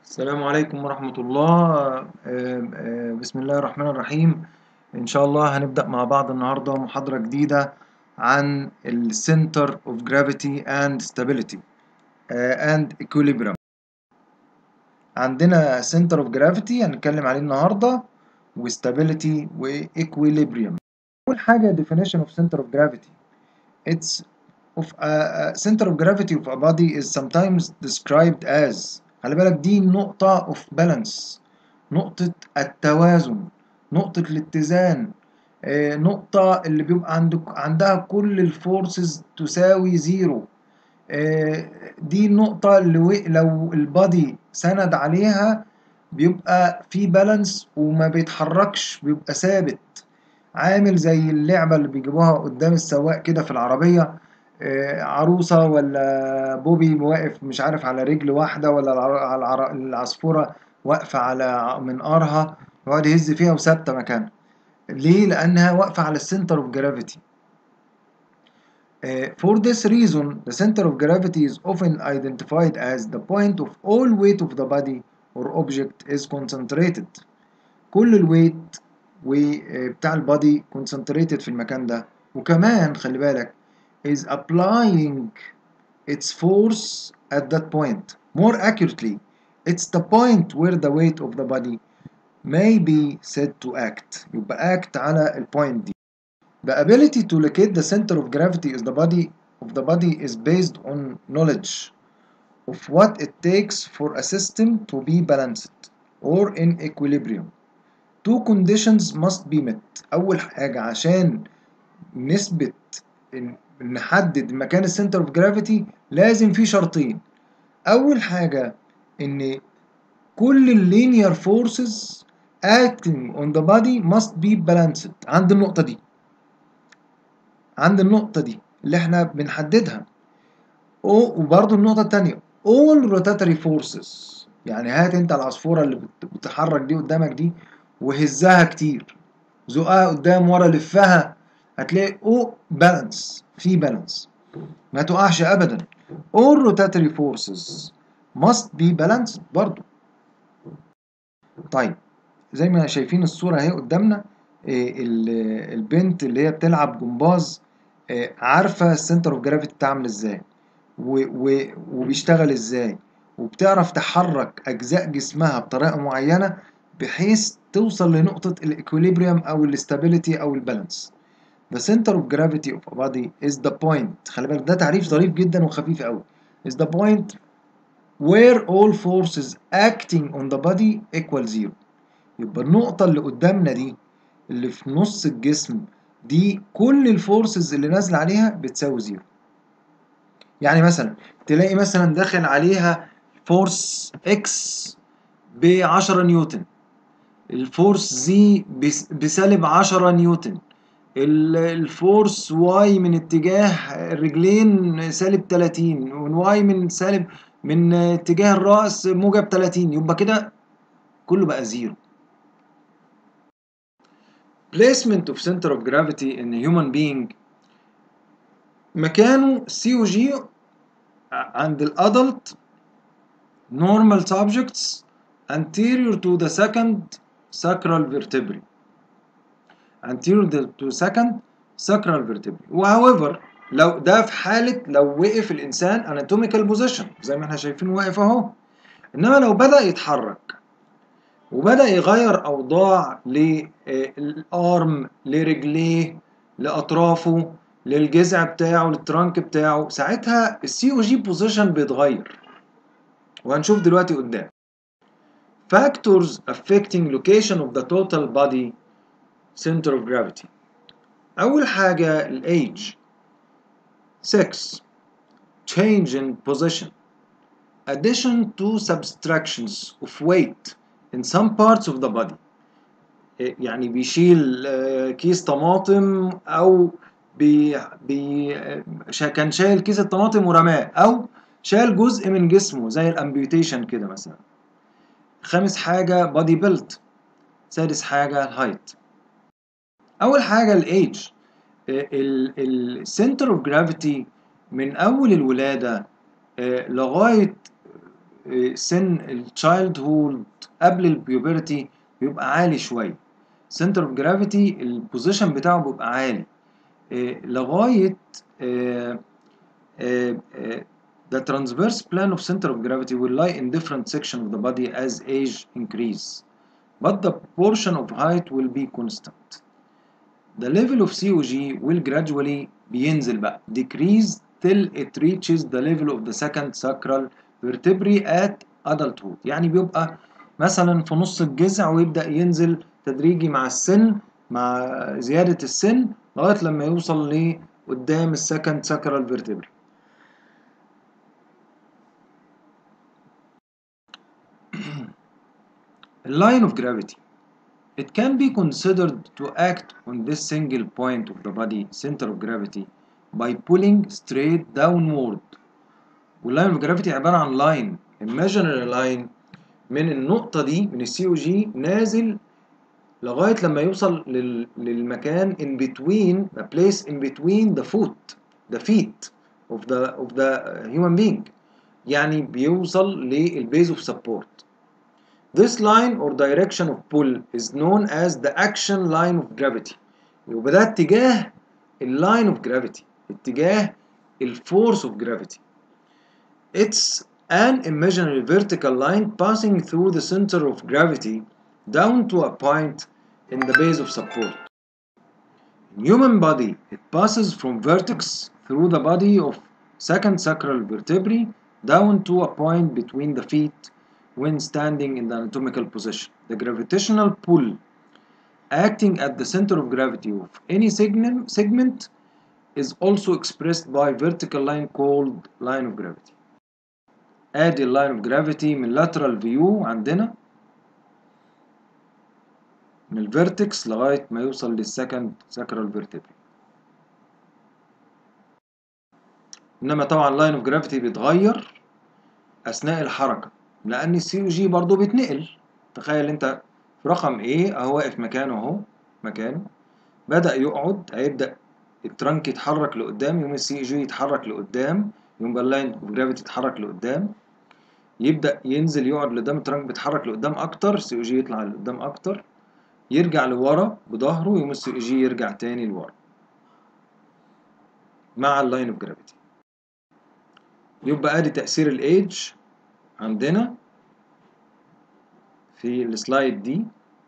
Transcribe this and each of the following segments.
السلام عليكم ورحمة الله آه، آه، بسم الله الرحمن الرحيم إن شاء الله هنبدأ مع بعض النهاردة محاضرة جديدة عن ال Center of Gravity and Stability آه، and Equilibrium عندنا Center of Gravity هنتكلم عليه النهاردة و Stability و Equilibrium أول حاجة definition of Center of Gravity It's of a, a center of gravity of a body is sometimes described as خلي بالك دي نقطة of balance نقطة التوازن نقطة الاتزان آه، نقطة اللي بيبقى عندك عندها كل الفورسز تساوي زيرو آه، دي النقطة اللي و- لو البادي سند عليها بيبقى في بالانس وما بيتحركش بيبقى ثابت عامل زي اللعبة اللي بيجيبوها قدام السواق كده في العربية آه، عروسة ولا بوبي واقف مش عارف على رجل واحدة ولا الع- على العر- العصفورة واقفة على منقارها يقعد يهز فيها وثابتة مكانها ليه؟ لأنها واقفة على السنتر اوف جرافيتي For this reason, the center of gravity is often identified as the point of all weight of the body or object is concentrated. كل الويت وبتاع البادي concentrated في المكان ده وكمان خلي بالك is applying its force at that point. More accurately, it's the point where the weight of the body may be said to act. يبقى act على البوينت دي. The ability to locate the center of gravity is the body of the body is based on knowledge of what it takes for a system to be balanced or in equilibrium. Two conditions must be met. أول حاجة عشان نثبت إن- نحدد مكان السنتر اوف جرافيتي لازم في شرطين. أول حاجة إن كل اللينير فورسز acting on the body must be balanced عند النقطة دي. عند النقطة دي اللي احنا بنحددها أو وبرضه النقطة التانية all rotatory forces يعني هات انت العصفورة اللي بت- بتتحرك دي قدامك دي وهزها كتير زقها قدام ورا لفها هتلاقي او بالانس في بالانس ما تقعش ابدا all rotatory forces must be balanced برضه طيب زي ما شايفين الصورة اهي قدامنا إيه، ال- البنت اللي هي بتلعب جمباز إيه، عارفة السنتر اوف جرافيتي بتعمل ازاي و- و- وبيشتغل ازاي وبتعرف تحرك اجزاء جسمها بطريقة معينة بحيث توصل لنقطة الاكوليبريم او الاستابيليتي او البالانس The center of gravity of a body is the point خلي بالك ده تعريف ظريف جدا وخفيف قوي is the point where all forces acting on the body equal zero يبقى النقطة اللي قدامنا دي اللي في نص الجسم دي كل الفورسز اللي نازلة عليها بتساوي زيرو يعني مثلا تلاقي مثلا داخل عليها فورس اكس ب 10 نيوتن الفورس زي بس- بسالب 10 نيوتن ال- الفورس واي من اتجاه الرجلين سالب 30 والواي من سالب من اتجاه الرأس موجب 30 يبقى كده كله بقى زيرو placement of center of gravity in a human being مكانه سي او جي عند الادلت normal subjects anterior to the second sacral vertebrae anterior to second sacral vertebrae وhowever لو ده في حالة لو وقف الإنسان anatomical position زي ما احنا شايفين واقف أهو إنما لو بدأ يتحرك وبدأ يغير أوضاع للأرم لرجليه لأطرافه للجذع بتاعه للترانك بتاعه ساعتها السي او جي بوزيشن بيتغير وهنشوف دلوقتي قدام factors affecting location of the total body center of gravity أول حاجة الage sex change in position addition to subtractions of weight in some parts of the body إيه يعني بيشيل آه، كيس طماطم او بي بي آه، شا- كان شايل كيس الطماطم ورماه او شال جزء من جسمه زي الامبيوتيشن كده مثلا خامس حاجة بادي بيلت سادس حاجة الهايت أول حاجة الإيج السنتر اوف جرافيتي من أول الولادة آه، لغاية سن التشايلد هولد قبل البيوبرتي بيبقى عالي شويه سنتر اوف جرافيتي البوزيشن بتاعه بيبقى عالي إيه لغايه إيه إيه The transverse plane of center of gravity will lie in different sections of the body as age increase, but the proportion of height will be constant. The level of COG will gradually بينزل بقى decrease till it reaches the level of the second sacral vertebrae at adulthood يعني بيبقى مثلا في نص الجذع ويبدأ ينزل تدريجي مع السن مع زيادة السن لغاية لما يوصل لقدام السكند ساكرال فيرتبري line of gravity it can be considered to act on this single point of the body center of gravity by pulling straight downward واللاين اوف جرافيتي عباره عن لاين imaginary لاين من النقطه دي من السي او جي نازل لغايه لما يوصل لل... للمكان in between the place in between the foot the feet of the of the human being يعني بيوصل للبيز of support This line or direction of pull is known as the action line of gravity. يبقى ده اتجاه اللاين of gravity اتجاه الفورس of gravity. It's an imaginary vertical line passing through the center of gravity down to a point in the base of support. In human body, it passes from vertex through the body of second sacral vertebrae down to a point between the feet when standing in the anatomical position. The gravitational pull acting at the center of gravity of any segment, segment is also expressed by vertical line called line of gravity. ادي line of gravity من lateral view عندنا من الفيرتكس لغاية ما يوصل للسكند sacral vertebrae انما طبعا line of gravity بيتغير اثناء الحركة لان السي او جي برضه بيتنقل تخيل انت في رقم ايه اهو واقف مكانه اهو مكانه بدأ يقعد هيبدأ الترنك يتحرك لقدام يوم السي جي يتحرك لقدام يوم اللاين اوف جرافيتي يتحرك لقدام يبدأ ينزل يقعد لقدام الترنك بيتحرك لقدام اكتر السي او جي يطلع لقدام اكتر يرجع لورا بظهره يوم السي او جي يرجع تاني لورا مع اللاين اوف جرافيتي يبقى ادي تأثير الايدج عندنا في السلايد دي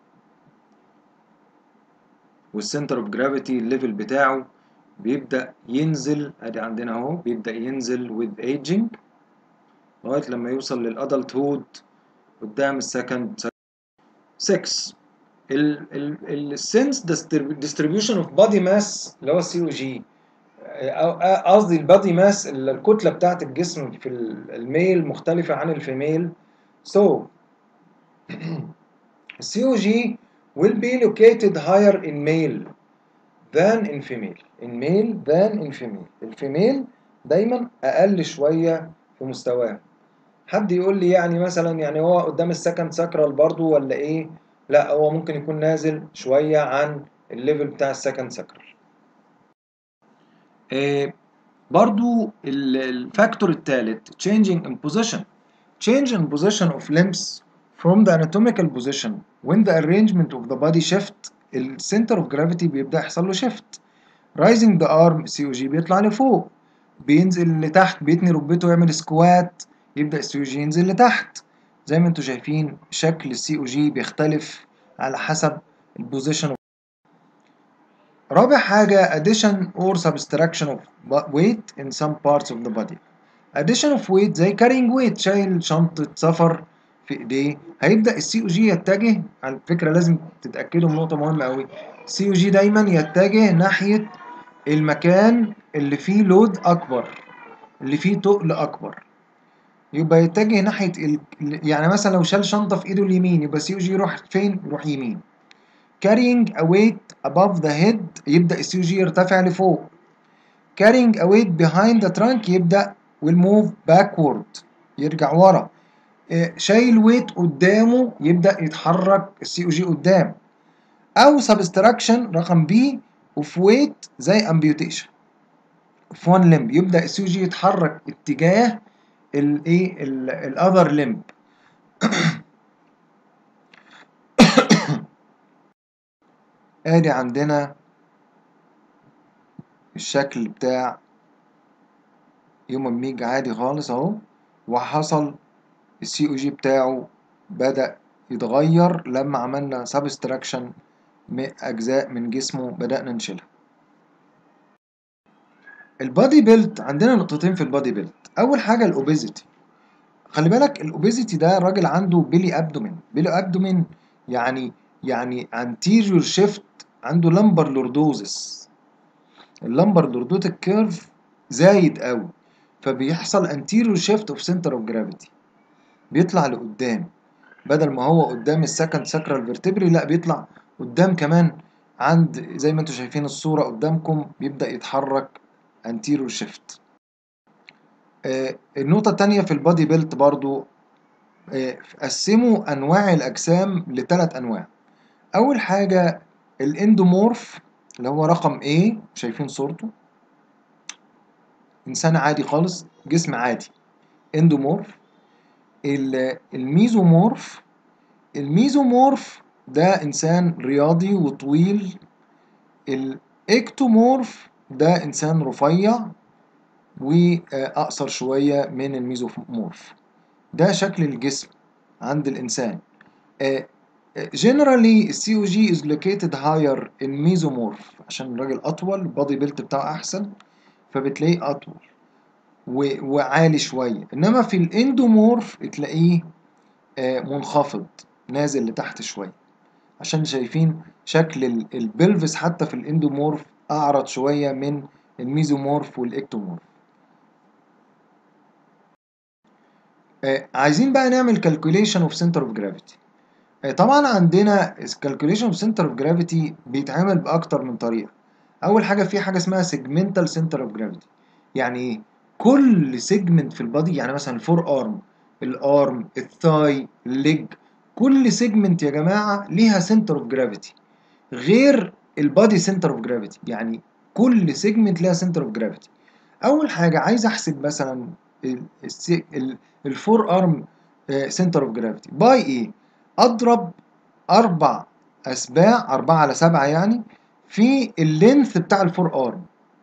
والسنتر اوف جرافيتي الليفل بتاعه بيبدأ ينزل ادي عندنا اهو بيبدأ ينزل with aging لغاية لما يوصل للادلت هود قدام السكند 6 السنس distribution اوف بادي ماس اللي هو السي او جي قصدي البادي ماس الكتلة بتاعت الجسم في الميل مختلفة عن الفيميل so COG will be located higher in male than in female in male than in female الفيميل دايما أقل شوية في مستواه حد يقول لي يعني مثلا يعني هو قدام السكند ساكرال برضو ولا ايه لا هو ممكن يكون نازل شوية عن الليفل بتاع السكند ساكرال إيه برضو الفاكتور الثالث changing in position change in position of limbs from the anatomical position when the arrangement of the body shift ال center of gravity بيبدأ يحصل له shift rising the arm COG بيطلع لفوق بينزل لتحت بيتني ركبته يعمل سكوات يبدأ السي او جي ينزل لتحت زي ما انتم شايفين شكل السي او جي بيختلف على حسب البوزيشن رابع حاجة addition or subtraction of weight in some parts of the body addition of weight زي carrying weight شايل شنطة سفر في ايديه هيبدأ السي او جي يتجه على فكرة لازم تتأكدوا من نقطة مهمة أوي السي او جي دايما يتجه ناحية المكان اللي فيه لود أكبر اللي فيه تقل أكبر يبقى يتجه ناحية ال... يعني مثلا لو شال شنطة في إيده اليمين يبقى السي او جي يروح فين؟ يروح يمين carrying a weight above the head يبدأ السي او جي يرتفع لفوق carrying a weight behind the trunk يبدأ will move backward يرجع ورا شايل ويت قدامه يبدأ يتحرك السي او جي قدام أو subtraction رقم بي اوف ويت زي amputation of one limb يبدأ السي او جي يتحرك اتجاه الايه الاذر لمب ادي عندنا الشكل بتاع يوم ميج عادي خالص اهو وحصل السي او جي بتاعه بدأ يتغير لما عملنا سبستراكشن اجزاء من جسمه بدأنا نشيلها البادي بيلت عندنا نقطتين في البادي بيلت اول حاجه الاوبيزيتي خلي بالك الاوبيزيتي ده الراجل عنده بيلي ابدومين بيلي ابدومين يعني يعني انتيريور شيفت عنده لمبر لوردوزس اللمبر لوردوتك كيرف زايد قوي فبيحصل انتيريور شيفت اوف سنتر اوف جرافيتي بيطلع لقدام بدل ما هو قدام السكند ساكرال فيرتبري لا بيطلع قدام كمان عند زي ما انتم شايفين الصوره قدامكم بيبدا يتحرك anterior shift آه النقطة التانية في البادي بيلت برضو آه قسموا أنواع الأجسام لثلاث أنواع أول حاجة الاندومورف اللي هو رقم A شايفين صورته إنسان عادي خالص جسم عادي اندومورف الميزومورف الميزومورف ده إنسان رياضي وطويل الاكتومورف ده إنسان رفيع وأقصر شوية من الميزومورف ده شكل الجسم عند الإنسان generally السي او جي is located higher in mesomorph عشان الراجل أطول البادي بيلت بتاعه أحسن فبتلاقيه أطول وعالي شوية إنما في الاندومورف تلاقيه منخفض نازل لتحت شوية عشان شايفين شكل البلفس حتى في الاندومورف أعرض شوية من الميزومورف والإكتومورف آه عايزين بقى نعمل calculation of center of gravity آه طبعا عندنا calculation of center of gravity بيتعمل بأكتر من طريقة أول حاجة في حاجة اسمها segmental center of gravity يعني إيه؟ كل سيجمنت في البادي يعني مثلا الفور ارم الارم الثاي الليج كل سيجمنت يا جماعة ليها center of gravity غير البادي سنتر اوف جرافيتي يعني كل سيجمنت ليها سنتر اوف جرافيتي اول حاجه عايز احسب مثلا الفور ارم سنتر اوف جرافيتي باي ايه اضرب اربع اسباع اربعة على سبعة يعني في اللينث بتاع الفور ارم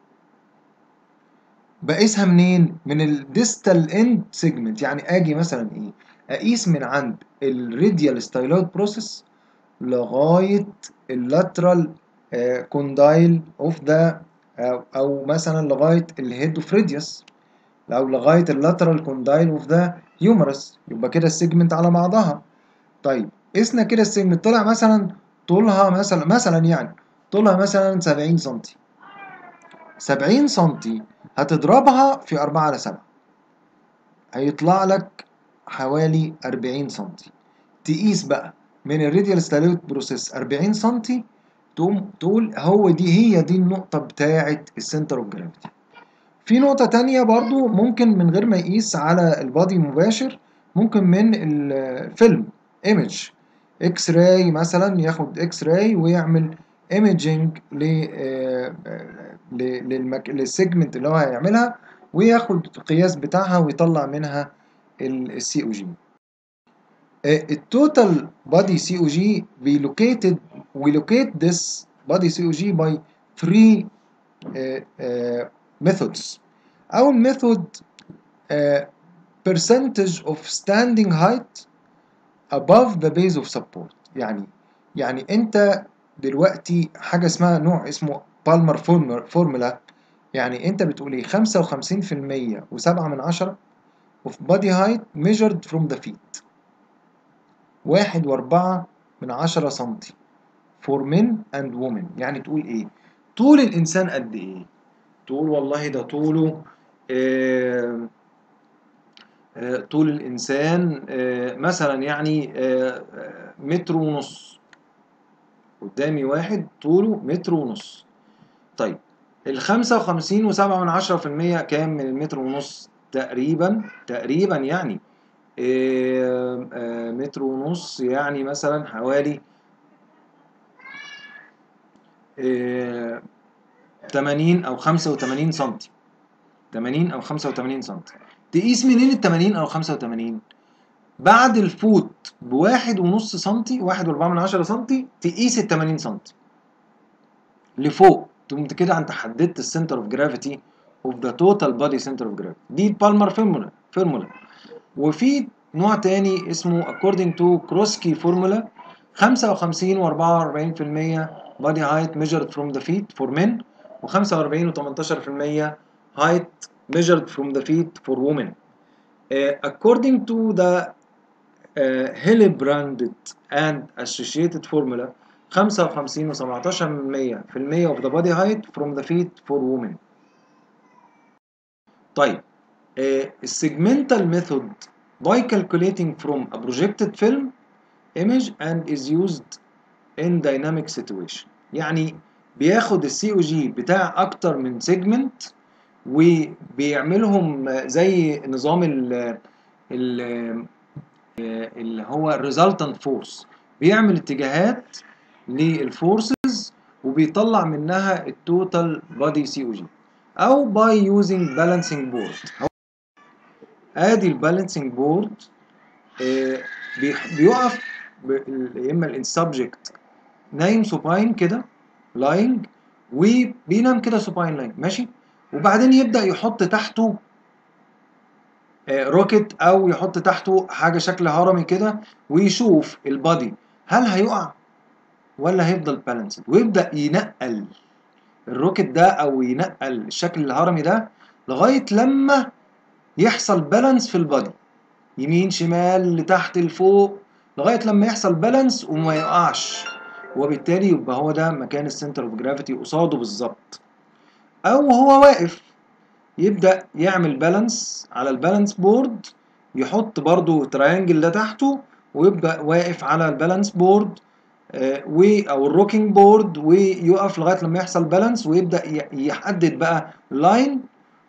بقيسها منين من الديستال اند سيجمنت يعني اجي مثلا ايه اقيس من عند الراديال ستايلوت بروسيس لغايه اللاترال كوندايل اوف ذا او مثلا لغايه الهيد اوف راديوس او لغايه اللاترال كوندايل اوف ذا هيومرس يبقى كده السيجمنت على بعضها طيب قسنا كده السيجمنت طلع مثلا طولها مثلا مثلا يعني طولها مثلا 70 سم 70 سم هتضربها في 4 على 7 هيطلع لك حوالي 40 سم تقيس بقى من الراديال ستالوت بروسيس 40 سم تقوم تقول هو دي هي دي النقطة بتاعة السنتر اوف جرافيتي في نقطة تانية برضو ممكن من غير ما يقيس على البادي مباشر ممكن من الفيلم ايمج اكس راي مثلا ياخد اكس راي ويعمل ايمجنج للسيجمنت اللي هو هيعملها وياخد القياس بتاعها ويطلع منها السي او جي التوتال body COG we located we locate this body COG by three uh, uh, methods أول method uh, percentage of standing height above the base of support يعني يعني أنت دلوقتي حاجة اسمها نوع اسمه بالمر فورمولا يعني أنت بتقول إيه 55% وسبعة من عشرة of body height measured from the feet واحد وأربعة من عشرة سنتي for men and women يعني تقول إيه طول الإنسان قد إيه تقول والله ده طوله آه آه طول الإنسان آه مثلا يعني متر ونص قدامي واحد طوله متر ونص طيب الخمسة وخمسين وسبعة من عشرة في المية كام من المتر ونص تقريبا تقريبا يعني متر ونص يعني مثلا حوالي تمانين أو خمسة وتمانين سنتي تمانين أو خمسة وتمانين سنتي تقيس منين ال 80 او 85 بعد الفوت بواحد ونص سنتي واحد واربعة من عشرة سنتي تقيس ال 80 سنتي لفوق تقوم كده انت حددت السنتر اوف جرافيتي اوف ذا توتال بادي سنتر اوف جرافيتي دي البالمر فورمولا فورمولا وفي نوع تاني اسمه according to كروسكي فورمولا 55 و 44% body height measured from the feet for men و 45 و 18% height measured from the feet for women. Uh, according to the uh, Hillebrand and associated formula 55 و 17% of the body height from the feet for women. طيب السيجمنتال ميثود by calculating from a projected film image and is used in dynamic situation يعني بياخد السي او جي بتاع اكتر من سيجمنت وبيعملهم زي نظام ال ال اللي هو resultant فورس بيعمل اتجاهات للفورسز وبيطلع منها التوتال بادي سي او جي او by using balancing board ادي البالانسنج بورد بيقف يا اما السبجكت نايم سوباين كده لاينج وبينام كده سوباين لاينج ماشي وبعدين يبدا يحط تحته روكت او يحط تحته حاجه شكل هرمي كده ويشوف البادي هل هيقع ولا هيفضل بالانسد ويبدا ينقل الروكت ده او ينقل الشكل الهرمي ده لغايه لما يحصل بالانس في البادي يمين شمال لتحت لفوق لغايه لما يحصل بالانس وما يقعش وبالتالي يبقى هو ده مكان السنتر اوف جرافيتي قصاده بالظبط او هو واقف يبدا يعمل بالانس على البالانس بورد يحط برضو تراينجل ده تحته ويبدا واقف على البالانس بورد آه و او الروكينج بورد ويقف لغايه لما يحصل بالانس ويبدا يحدد بقى لاين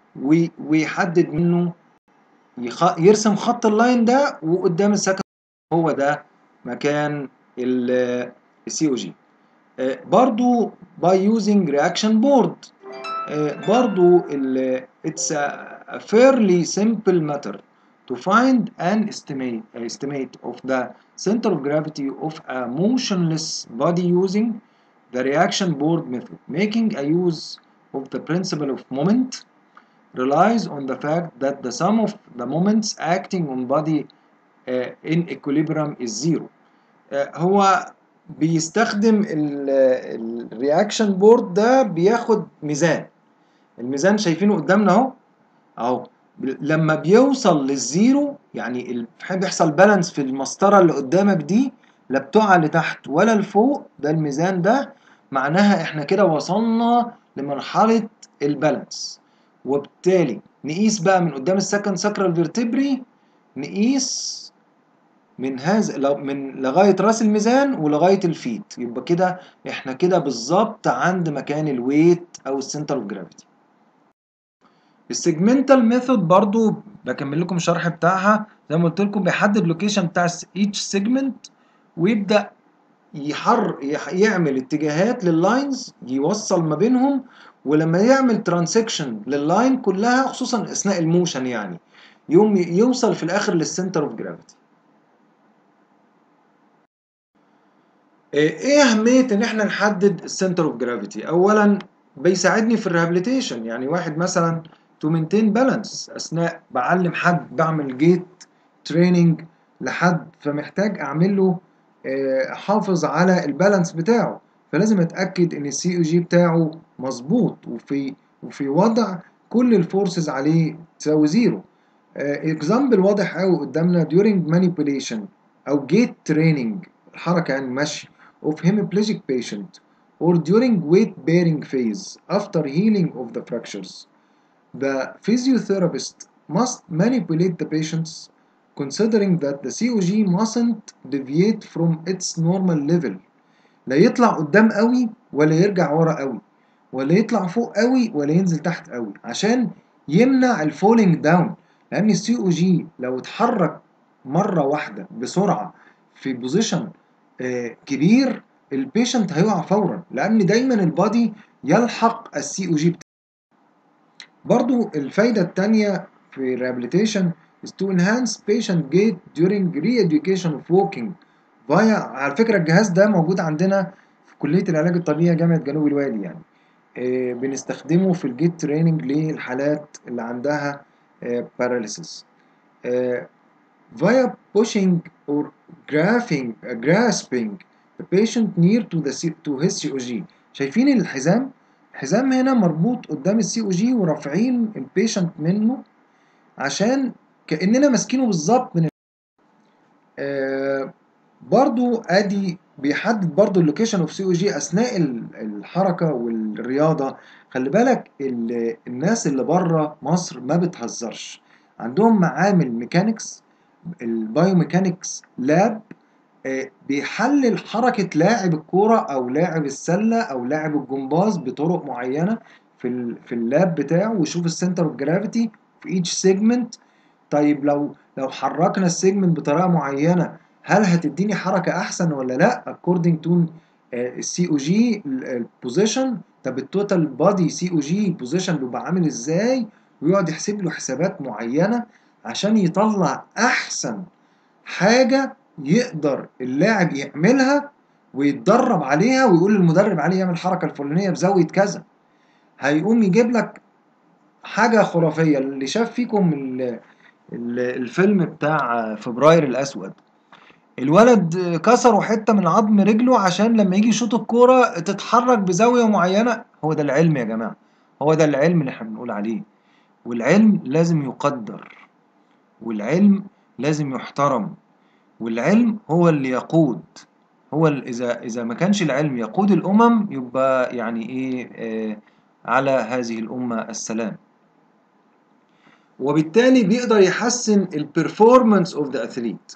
ويحدد منه يخ... يرسم خط اللاين ده وقدام السكن هو ده مكان السي او جي برضو by using reaction board uh, برضو ال it's a, a fairly simple matter to find an estimate estimate of the center of gravity of a motionless body using the reaction board method making a use of the principle of moment relies on the fact that the sum of the moments acting on body uh, in equilibrium is zero. Uh, هو بيستخدم الرياكشن بورد ده بياخد ميزان الميزان شايفينه قدامنا اهو اهو لما بيوصل للزيرو يعني بيحصل بالانس في المسطره اللي قدامك دي لا بتقع لتحت ولا لفوق ده الميزان ده معناها احنا كده وصلنا لمرحله البالانس وبالتالي نقيس بقى من قدام السكند ساكرال فيرتبري نقيس من هذا لو من لغايه راس الميزان ولغايه الفيت يبقى كده احنا كده بالظبط عند مكان الويت او السنتر اوف جرافيتي السيجمنتال ميثود برضو بكمل لكم الشرح بتاعها زي ما قلت لكم بيحدد لوكيشن بتاع ايتش سيجمنت ويبدا يحر يعمل اتجاهات لللاينز يوصل ما بينهم ولما يعمل ترانسكشن لللاين كلها خصوصا اثناء الموشن يعني يوم يوصل في الاخر للسنتر اوف جرافيتي ايه اهميه ان احنا نحدد السنتر اوف جرافيتي اولا بيساعدني في الريهابيليتيشن يعني واحد مثلا تو مينتين بالانس اثناء بعلم حد بعمل جيت تريننج لحد فمحتاج اعمل له حافظ على البالانس بتاعه فلازم اتاكد ان السي او جي بتاعه مظبوط وفي وفي وضع كل الفورسز عليه تساوي زيرو اكزامبل واضح قوي قدامنا during manipulation او gait training الحركه يعني المشي of hemiplegic patient or during weight bearing phase after healing of the fractures the physiotherapist must manipulate the patients considering that the COG mustn't deviate from its normal level لا يطلع قدام قوي ولا يرجع ورا قوي ولا يطلع فوق قوي ولا ينزل تحت قوي عشان يمنع الفولينج داون لان السي او جي لو اتحرك مره واحده بسرعه في بوزيشن آه كبير البيشنت هيقع فورا لان دايما البادي يلحق السي او جي برضو الفايده الثانيه في rehabilitation is to enhance patient gait during re-education of walking via على فكرة الجهاز ده موجود عندنا في كلية العلاج الطبيعي جامعة جنوب الوادي يعني آه، بنستخدمه في الجيت تريننج للحالات اللي عندها باراليسيس via pushing or grasping grasping the patient near to the C- to his COG شايفين الحزام الحزام هنا مربوط قدام السي او جي ورافعين البيشنت منه عشان كاننا ماسكينه بالظبط من آه برضو ادي بيحدد برضو اللوكيشن اوف سي او جي اثناء ال- الحركه والرياضه خلي بالك ال- الناس اللي بره مصر ما بتهزرش عندهم معامل ميكانيكس البايوميكانيكس لاب آه، بيحلل حركة لاعب الكورة أو لاعب السلة أو لاعب الجمباز بطرق معينة في ال في اللاب بتاعه ويشوف السنتر اوف جرافيتي في ايتش سيجمنت طيب لو لو حركنا السيجمنت بطريقة معينة هل هتديني حركة أحسن ولا لأ according to السي او جي البوزيشن طب التوتال بادي سي او جي البوزيشن بيبقى عامل ازاي ويقعد يحسب له حسابات معينة عشان يطلع أحسن حاجة يقدر اللاعب يعملها ويتدرب عليها ويقول للمدرب عليه يعمل الحركة الفلانية بزاوية كذا هيقوم يجيب لك حاجة خرافية اللي شاف فيكم ال- ال- الفيلم بتاع فبراير الأسود الولد كسروا حتة من عظم رجله عشان لما يجي يشوط الكورة تتحرك بزاوية معينة هو ده العلم يا جماعة هو ده العلم اللي احنا بنقول عليه والعلم لازم يقدر والعلم لازم يحترم والعلم هو اللي يقود هو ال- اذا اذا ما كانش العلم يقود الامم يبقى يعني ايه آه على هذه الامه السلام وبالتالي بيقدر يحسن البرفورمانس اوف ذا اثليت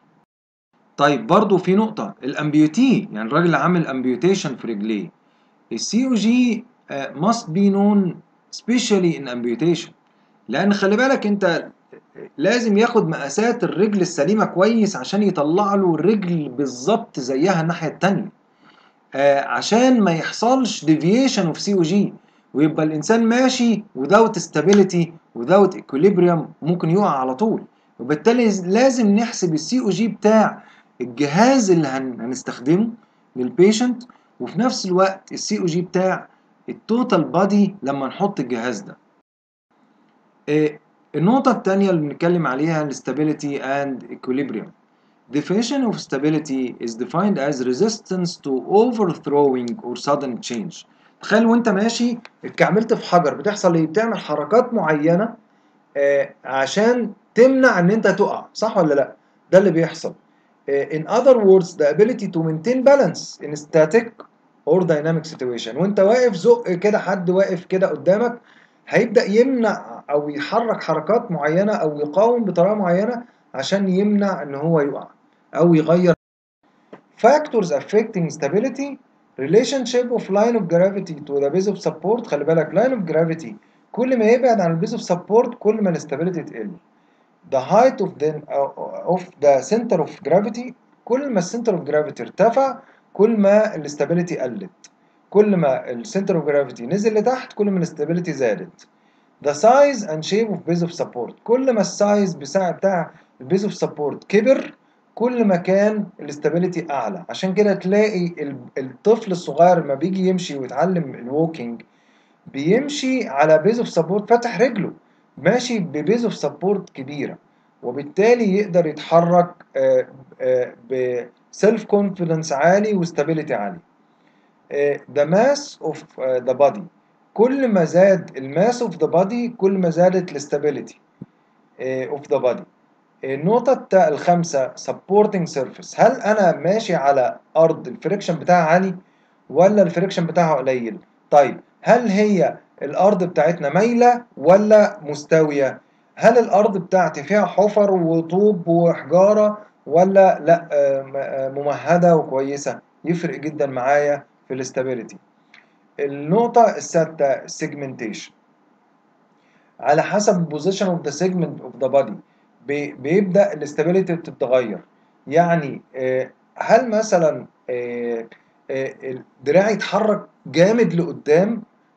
طيب برضو في نقطة الامبيوتي يعني الراجل اللي عامل امبيوتيشن في رجليه السي او جي must be known especially in amputation لان خلي بالك انت لازم ياخد مقاسات الرجل السليمة كويس عشان يطلع له الرجل بالظبط زيها الناحية التانية آه عشان ما يحصلش deviation of COG ويبقى الإنسان ماشي without stability without equilibrium ممكن يقع على طول وبالتالي لازم نحسب السي او جي بتاع الجهاز اللي هن- هنستخدمه للبيشنت وفي نفس الوقت السي او جي بتاع التوتال بادي لما نحط الجهاز ده آه، النقطة التانية اللي بنتكلم عليها ال stability and equilibrium. Definition of stability is defined as resistance to overthrowing or sudden change. تخيل وانت ماشي اتكعملت في حجر بتحصل ايه؟ بتعمل حركات معينة آه، عشان تمنع ان انت تقع صح ولا لا؟ ده اللي بيحصل. آه، in other words the ability to maintain balance in static or dynamic situation وانت واقف زق كده حد واقف كده قدامك هيبدأ يمنع أو يحرك حركات معينة أو يقاوم بطريقة معينة عشان يمنع إن هو يقع أو يغير factors affecting stability relationship of line of gravity to the base of support خلي بالك line of gravity كل ما يبعد عن البيز of support كل ما الاستابيليتي تقل the height of the of the center of gravity كل ما السنتر اوف جرافيتي ارتفع كل ما الاستابيليتي قلت كل ما السنتر اوف جرافيتي نزل لتحت كل ما الاستابيليتي زادت the size and shape of base of support كل ما السايز بتاع بتاع البيز اوف سبورت كبر كل ما كان الاستابيليتي اعلى عشان كده تلاقي ال- الطفل الصغير لما بيجي يمشي ويتعلم الووكينج بيمشي على بيز اوف سبورت فاتح رجله ماشي ببيز اوف سبورت كبيره وبالتالي يقدر يتحرك بسيلف كونفيدنس عالي وستابيليتي عالي the mass of uh, the body كل ما زاد الماس اوف ذا بادي كل ما زادت الاستابيليتي اوف ذا بادي النقطة التا- الخامسة supporting surface هل أنا ماشي على أرض الفريكشن بتاعها عالي ولا الفريكشن بتاعها قليل؟ طيب هل هي الأرض بتاعتنا مايلة ولا مستوية؟ هل الأرض بتاعتي فيها حفر وطوب وحجارة ولا لا آه، م- آه، ممهدة وكويسة؟ يفرق جدا معايا في الاستابيليتي. النقطة السادسة segmentation على حسب البوزيشن اوف ذا سيجمنت اوف ذا بادي بيبدا الاستابيليتي بتتغير يعني آه، هل مثلا آه، آه، الدراع يتحرك جامد لقدام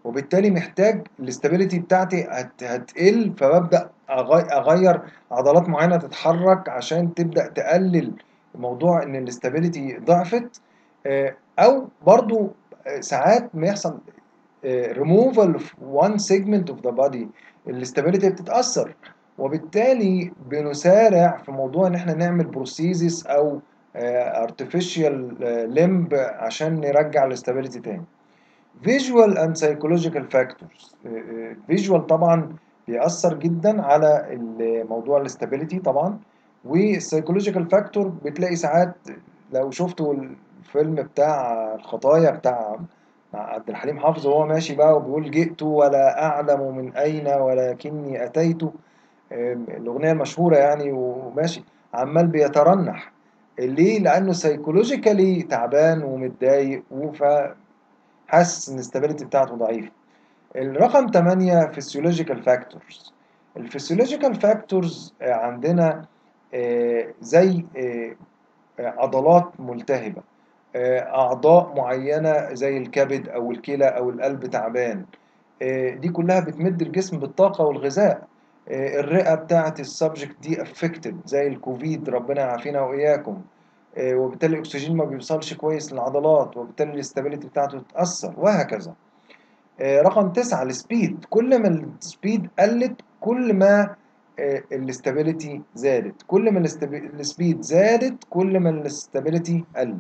وبالتالي محتاج الاستابيليتي بتاعتي هت هتقل فببدا أغي- اغير عضلات معينه تتحرك عشان تبدا تقلل موضوع ان الاستابيليتي ضعفت آه، او برضو آه، ساعات ما يحصل ريموفال اوف وان سيجمنت اوف ذا بادي الاستابيليتي بتتاثر وبالتالي بنسارع في موضوع ان احنا نعمل بروسيزس او ارتفيشال لمب عشان نرجع الاستابيليتي تاني visual and psychological factors visual طبعا بيأثر جدا على موضوع الاستابيليتي طبعا والسايكولوجيكال فاكتور بتلاقي ساعات لو شفتوا الفيلم بتاع الخطايا بتاع مع عبد الحليم حافظ وهو ماشي بقى وبيقول جئت ولا أعلم من أين ولكني أتيت الأغنية المشهورة يعني وماشي عمال بيترنح ليه؟ لأنه سايكولوجيكالي تعبان ومتضايق وف حاسس ان الاستابيليتي بتاعته ضعيفه الرقم 8 فيسيولوجيكال فاكتورز الفيسيولوجيكال فاكتورز عندنا آه، زي آه، عضلات ملتهبه آه، اعضاء معينه زي الكبد او الكلى او القلب تعبان دي كلها بتمد الجسم بالطاقه والغذاء الرئه بتاعه السبجكت دي افكتد زي الكوفيد ربنا يعافينا واياكم وبالتالي الاكسجين ما بيوصلش كويس للعضلات وبالتالي الاستابيليتي بتاعته تتاثر وهكذا رقم تسعة السبيد كل ما السبيد قلت كل ما الاستابيليتي زادت كل ما السبيد زادت كل ما الاستابيليتي قلت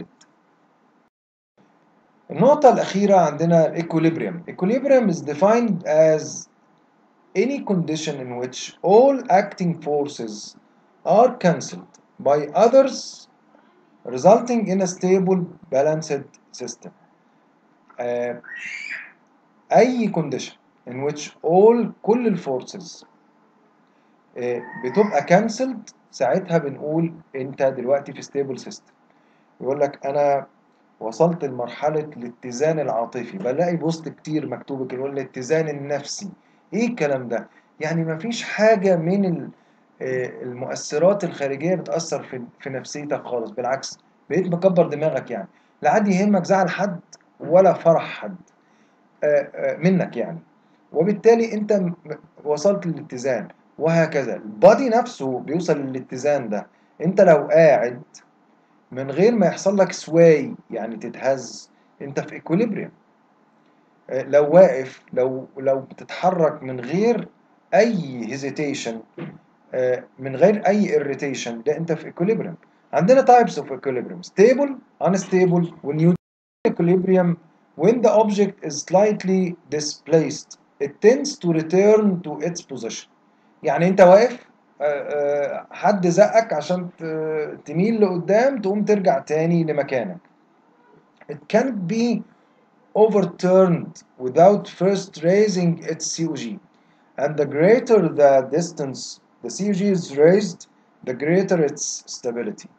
النقطة الأخيرة عندنا الايكوليبريم equilibrium is defined as any condition in which all acting forces are cancelled by others resulting in a stable balanced system uh, أي condition in which all كل الفورسز uh, بتبقى cancelled ساعتها بنقول أنت دلوقتي في stable system يقول لك أنا وصلت لمرحلة الاتزان العاطفي بلاقي بوست كتير مكتوب كده يقول الاتزان النفسي ايه الكلام ده يعني مفيش حاجة من المؤثرات الخارجية بتأثر في, في نفسيتك خالص بالعكس بقيت مكبر دماغك يعني لا عاد يهمك زعل حد ولا فرح حد منك يعني وبالتالي انت وصلت للاتزان وهكذا البادي نفسه بيوصل للاتزان ده انت لو قاعد من غير ما يحصل لك سواي يعني تتهز انت في ايكوليبريم لو واقف لو لو بتتحرك من غير اي هيزيتيشن من غير اي irritation ده انت في ايكوليبريم عندنا types of equilibrium stable unstable و equilibrium when the object is slightly displaced it tends to return to its position يعني انت واقف حد زقك عشان تميل لقدام تقوم ترجع تاني لمكانك it can't be overturned without first raising its COG and the greater the distance the COG is raised the greater its stability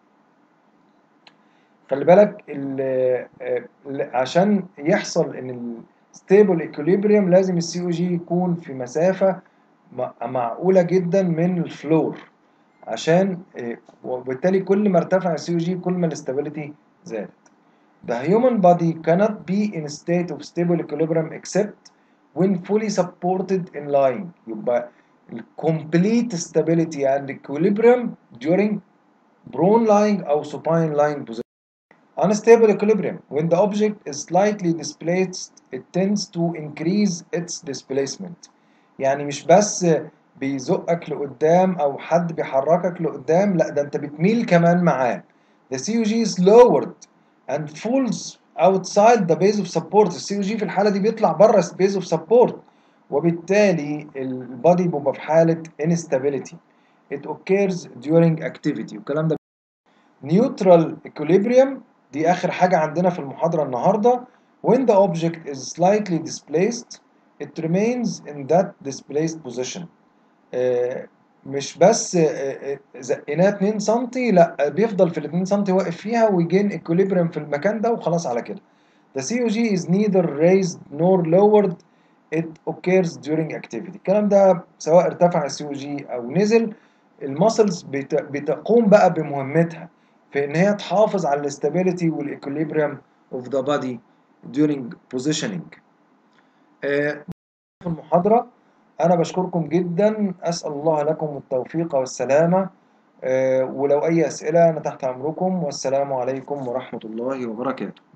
خلي بالك ال عشان يحصل ان ال stable equilibrium لازم ال COG يكون في مسافة معقولة جدا من الفلور عشان وبالتالي كل ما ارتفع ال COG كل ما الاستابيليتي زادت The human body cannot be in a state of stable equilibrium except when fully supported in lying يبقى complete stability and equilibrium during prone lying أو supine lying position. Unstable equilibrium when the object is slightly displaced it tends to increase its displacement. يعني مش بس بيزقك لقدام أو حد بيحركك لقدام لا ده أنت بتميل كمان معاه. The COG is lowered and falls outside the base of support. ال COG في الحالة دي بيطلع بره base of support. وبالتالي البادي بيبقى في حالة instability it occurs during activity والكلام ده neutral equilibrium دي آخر حاجة عندنا في المحاضرة النهاردة when the object is slightly displaced it remains in that displaced position آه مش بس آه زقناه 2 سم لا بيفضل في ال 2 سم واقف فيها ويجين equilibrium في المكان ده وخلاص على كده the COG is neither raised nor lowered it occurs during activity الكلام ده سواء ارتفع السي جي او نزل المسلز بتقوم بقى بمهمتها في ان هي تحافظ على الاستابيليتي والايكوليبريم of the body during positioning آه، في المحاضرة أنا بشكركم جدا أسأل الله لكم التوفيق والسلامة آه، ولو أي أسئلة أنا تحت أمركم والسلام عليكم ورحمة الله وبركاته